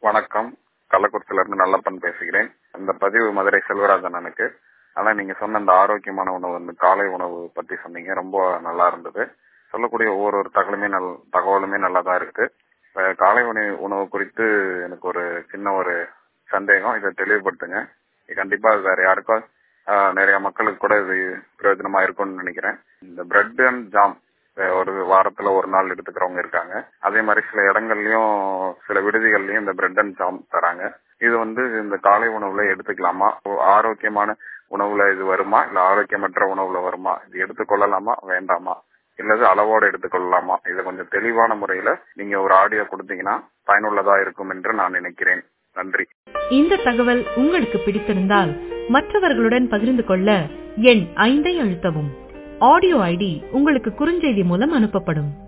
வணக்கம் கள்ளக்குறிச்சியில இருந்து நல்லப்பன் பேசுகிறேன் இந்த பதிவு மதுரை செல்வராஜன் எனக்கு ஆனா நீங்க சொன்ன இந்த ஆரோக்கியமான உணவு இந்த காலை உணவு பத்தி சொன்னீங்க ரொம்ப நல்லா இருந்தது சொல்லக்கூடிய ஒவ்வொரு ஒரு தகவலுமே நல் தகவலுமே நல்லதா இருக்கு அஹ் காலை உணவு உணவு குறித்து எனக்கு ஒரு சின்ன ஒரு சந்தேகம் இதை தெளிவுபடுத்துங்க இது கண்டிப்பா அது வேற யாருக்கும் ஆஹ் நிறைய மக்களுக்கு கூட இது பிரயோஜனமா இருக்கும்னு நினைக்கிறேன் இந்த பிரெட் அண்ட் ஜாம் ஒரு வாரத்துல ஒரு நாள் எடுத்துக்கிறவங்க இருக்காங்க அதே மாதிரி சில இடங்கள்லயும் சில விடுதிகள்லயும் இந்த பிரெட் அண்ட் ஜாம் தராங்க இது வந்து இந்த காலை உணவுல எடுத்துக்கலாமா ஆரோக்கியமான உணவுல இது வருமா இல்ல ஆரோக்கியமற்ற உணவுல வருமா இது எடுத்துக்கொள்ளலாமா வேண்டாமா இல்லது அளவோட எடுத்துக்கொள்ளலாமா இதை கொஞ்சம் தெளிவான முறையில நீங்க ஒரு ஆடியோ கொடுத்தீங்கன்னா பயனுள்ளதா இருக்கும் என்று நான் நினைக்கிறேன் நன்றி இந்த தகவல் உங்களுக்கு பிடித்திருந்தால் மற்றவர்களுடன் பகிர்ந்து கொள்ள எண் ஐந்தை அழுத்தவும் ஆடியோ ஐடி உங்களுக்கு குறுஞ்செய்தி மூலம் அனுப்பப்படும்